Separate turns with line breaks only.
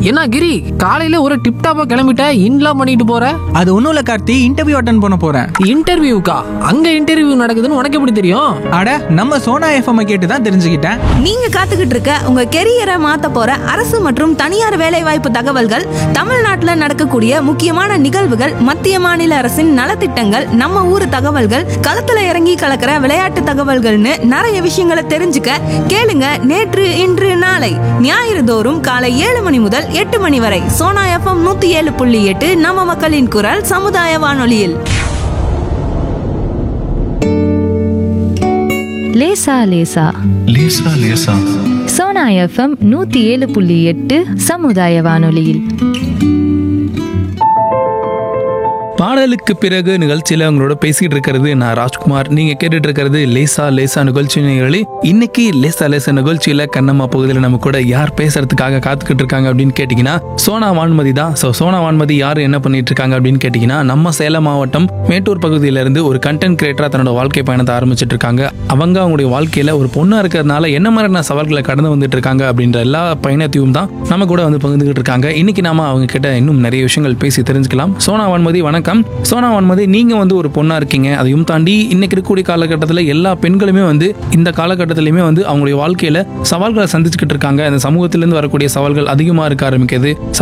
என்ன கிரி காலையில ஒரு டிப் டாப்பா கிளம்பிட்ட இன்லாம் பண்ணிட்டு போற
அது ஒன்றும் இல்லை கார்த்தி இன்டர்வியூ அட்டன் பண்ண போகிறேன்
இன்டர்வியூக்கா அங்க இன்டர்வியூ நடக்குதுன்னு உனக்கு எப்படி தெரியும்
அட நம்ம சோனா எஃப்எம் கேட்டு தான் தெரிஞ்சுக்கிட்டேன்
நீங்க காத்துக்கிட்டு இருக்க உங்க கெரியரை மாத்த போற அரசு மற்றும் தனியார் வேலைவாய்ப்பு தகவல்கள் தமிழ்நாட்டுல நடக்கக்கூடிய முக்கியமான நிகழ்வுகள் மத்திய மாநில அரசின் நலத்திட்டங்கள் நம்ம ஊர் தகவல்கள் களத்துல இறங்கி கலக்கிற விளையாட்டு தகவல்கள்னு நிறைய விஷயங்களை தெரிஞ்சுக்க கேளுங்க நேற்று இன்று நாளை ஞாயிறு தோறும் காலை ஏழு மணி முதல் எட்டு மணி வரை சோனா எஃப்எம் நூத்தி ஏழு புள்ளி எட்டு நம்ம மக்களின் குரல் சமுதாய வானொலியில்
லேசா லேசா
லேசா லேசா
சோனா எஃப்எம் நூத்தி ஏழு புள்ளி எட்டு சமுதாய வானொலியில்
பாடலுக்கு பிறகு நிகழ்ச்சியில உங்களோட பேசிட்டு இருக்கிறது நான் ராஜ்குமார் நீங்க கேட்டுட்டு இருக்கிறது லேசா லேசா நிகழ்ச்சி நிகழ்ச்சி இன்னைக்கு லேசா லேசா நிகழ்ச்சியில கண்ணம்மா பகுதியில் நம்ம கூட யார் பேசுறதுக்காக காத்துக்கிட்டு இருக்காங்க அப்படின்னு கேட்டீங்கன்னா சோனா வான்மதி தான் ஸோ சோனா வான்மதி யார் என்ன பண்ணிட்டு இருக்காங்க அப்படின்னு கேட்டீங்கன்னா நம்ம சேலம் மாவட்டம் மேட்டூர் பகுதியில இருந்து ஒரு கண்டென்ட் கிரியேட்டரா தன்னோட வாழ்க்கை பயணத்தை ஆரம்பிச்சிட்டு இருக்காங்க அவங்க அவங்களுடைய வாழ்க்கையில ஒரு பொண்ணா இருக்கிறதுனால என்ன மாதிரியான சவால்களை கடந்து வந்துட்டு இருக்காங்க அப்படின்ற எல்லா பயணத்தையும் தான் நம்ம கூட வந்து பகிர்ந்துகிட்டு இருக்காங்க இன்னைக்கு நாம அவங்க கிட்ட இன்னும் நிறைய விஷயங்கள் பேசி தெரிஞ்சுக்கலாம் சோனா வான்மதி வணக்கம் சோனா வான்மதி நீங்க வந்து ஒரு பொண்ணா இருக்கீங்க அதையும் தாண்டி இன்னைக்கு இருக்கக்கூடிய காலகட்டத்தில் எல்லா பெண்களுமே வந்து இந்த காலகட்டத்திலுமே வந்து அவங்களுடைய வாழ்க்கையில சவால்களை சந்திச்சுக்கிட்டு இருக்காங்க அந்த சமூகத்திலிருந்து வரக்கூடிய சவால்கள் அதிகமா இருக்க ஆரம்பிக்குது